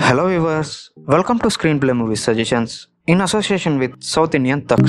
Hello viewers, welcome to Screenplay Movie Suggestions in association with South Indian Thugs.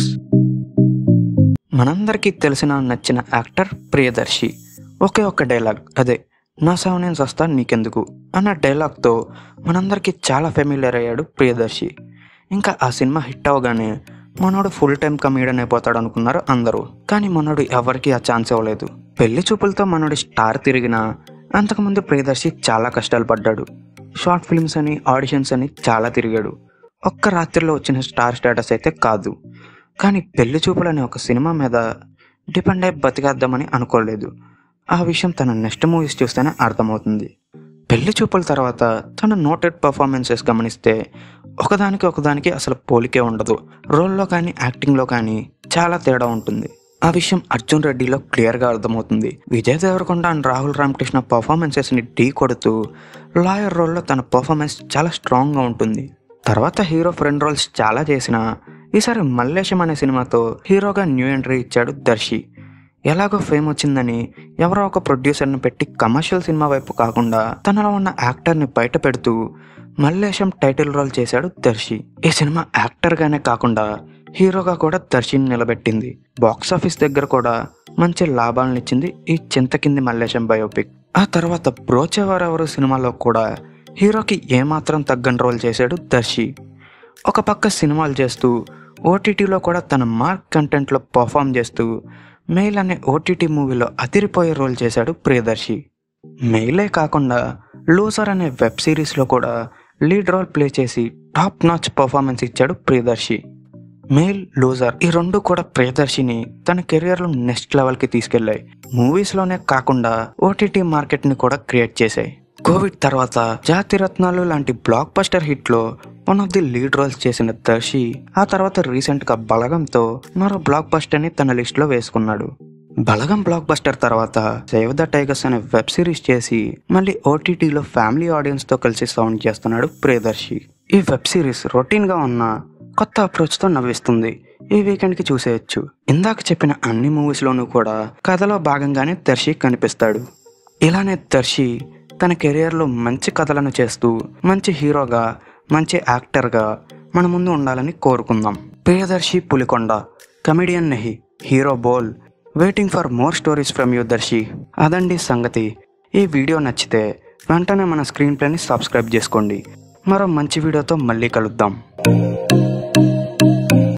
మనందరికీ తెలిసిన నచ్చిన actor Priyadarshi ఒకే ఒక్క dialogue అదే నా సావు నేను వస్తా నీకెందుకు అన్న డైలాగ్తో మనందరికీ చాలా ఫెమిలియర్ అయ్యాడు ప్రియదర్శి ఇంకా ఆ సినిమా హిట్ అవగానే మనోడు ఫుల్ టైం కమీడియన్ అయిపోతాడు అనుకున్నారు అందరూ కానీ మనోడు ఎవరికి ఆ ఛాన్స్ ఇవ్వలేదు పెళ్లి చూపులతో మనోడి స్టార్ తిరిగినా అంతకుముందు ప్రియదర్శి చాలా కష్టాలు పడ్డాడు షార్ట్ ఫిల్మ్స్ అని ఆడిషన్స్ అని చాలా తిరిగాడు ఒక్క రాత్రిలో వచ్చిన స్టార్ స్టేటస్ అయితే కాదు కానీ పెళ్లి చూపులు అనే ఒక సినిమా మీద డిపెండ్ అయి బతికేద్దామని అనుకోలేదు ఆ విషయం తన నెక్స్ట్ మూవీస్ చూస్తేనే అర్థమవుతుంది పెళ్లి చూపుల తర్వాత తన నోటెడ్ పర్ఫార్మెన్సెస్ గమనిస్తే ఒకదానికి ఒకదానికి అసలు పోలికే ఉండదు రోల్లో కానీ యాక్టింగ్లో కానీ చాలా తేడా ఉంటుంది ఆ విషయం అర్జున్ రెడ్డిలో క్లియర్గా అర్థమవుతుంది విజయ్ దేవరకొండ అండ్ రాహుల్ రామకృష్ణ పర్ఫార్మెన్సెస్ని ఢీ కొడుతూ లాయర్ రోల్లో తన పర్ఫార్మెన్స్ చాలా స్ట్రాంగ్గా ఉంటుంది తర్వాత హీరో ఫ్రెండ్ రోల్స్ చాలా చేసిన ఈసారి మల్లేశం అనే సినిమాతో హీరోగా న్యూ ఎంట్రీ ఇచ్చాడు దర్శి ఎలాగో ఫేమ్ వచ్చిందని ఎవరో ఒక ప్రొడ్యూసర్ని పెట్టి కమర్షియల్ సినిమా వైపు కాకుండా తనలో ఉన్న యాక్టర్ని బయట పెడుతూ మల్లేశం టైటిల్ రోల్ చేశాడు దర్శి ఈ సినిమా యాక్టర్గానే కాకుండా హీరోగా కూడా దర్శిని నిలబెట్టింది బాక్స్ ఆఫీస్ దగ్గర కూడా మంచి లాభాలను ఇచ్చింది ఈ చింతకింది మల్లేశం బయోపిక్ ఆ తర్వాత బ్రోచేవారెవరు సినిమాలో కూడా హీరోకి ఏమాత్రం తగ్గని రోల్ చేశాడు దర్శి ఒక పక్క సినిమాలు చేస్తూ ఓటీటీలో కూడా తన మార్క్ కంటెంట్లో పర్ఫామ్ చేస్తూ మెయిల్ అనే ఓటీటీ మూవీలో అదిరిపోయే రోల్ చేశాడు ప్రియదర్శి మెయిలే కాకుండా లూసర్ అనే వెబ్ సిరీస్లో కూడా లీడ్ రోల్ ప్లే చేసి టాప్ నాచ్ పర్ఫార్మెన్స్ ఇచ్చాడు ప్రియదర్శి మెయిల్ లూజర్ ఈ రెండు కూడా ప్రియదర్శిని తన కెరియర్లో నెక్స్ట్ లెవెల్కి తీసుకెళ్లాయి మూవీస్లోనే కాకుండా ఓటీటీ మార్కెట్ని కూడా క్రియేట్ చేశాయి కోవిడ్ తర్వాత జాతిరత్నాలు లాంటి బ్లాక్ బస్టర్ హిట్లో one of the lead roles చేసిన దర్శి ఆ తర్వాత రీసెంట్గా బలగంతో మరో బ్లాక్ బస్టర్ని తన లిస్ట్లో వేసుకున్నాడు బలగం బ్లాక్ బస్టర్ తర్వాత సేవ్ ద టైగర్స్ అనే వెబ్ సిరీస్ చేసి మళ్ళీ ఓటీటీలో ఫ్యామిలీ ఆడియన్స్తో కలిసి సౌండ్ చేస్తున్నాడు ప్రియదర్శి ఈ వెబ్ సిరీస్ రొటీన్గా ఉన్న కొత్త అప్రోచ్తో నవ్విస్తుంది ఈ వీకెండ్కి చూసేయచ్చు ఇందాక చెప్పిన అన్ని మూవీస్లోనూ కూడా కథలో భాగంగానే దర్శి కనిపిస్తాడు ఇలానే దర్శి తన కెరియర్లో మంచి కథలను చేస్తూ మంచి హీరోగా మంచి యాక్టర్గా మన ముందు ఉండాలని కోరుకుందాం ప్రియదర్శి పులికొండ కమెడియన్ నెహి హీరో బోల్ waiting for more stories from you Darshi అదండి సంగతి ఈ వీడియో నచ్చితే వెంటనే మన స్క్రీన్ ప్లేని సబ్స్క్రైబ్ చేసుకోండి మరో మంచి వీడియోతో మళ్ళీ కలుద్దాం